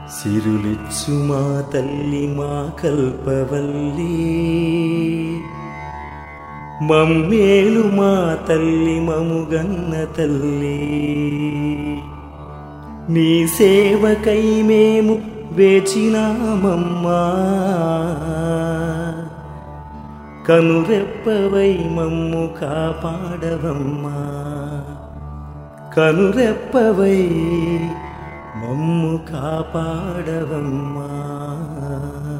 సిరులిచ్చు మా తల్లి మా కల్పవల్లి మమ్మేలు మా తల్లి మముగన్న తల్లి నీ సేవకై మేము వేచినామమ్మా కనురెప్పవై మమ్ము కాపాడవమ్మా కనురెప్పవై మమ్ము కాపాడవమ్మా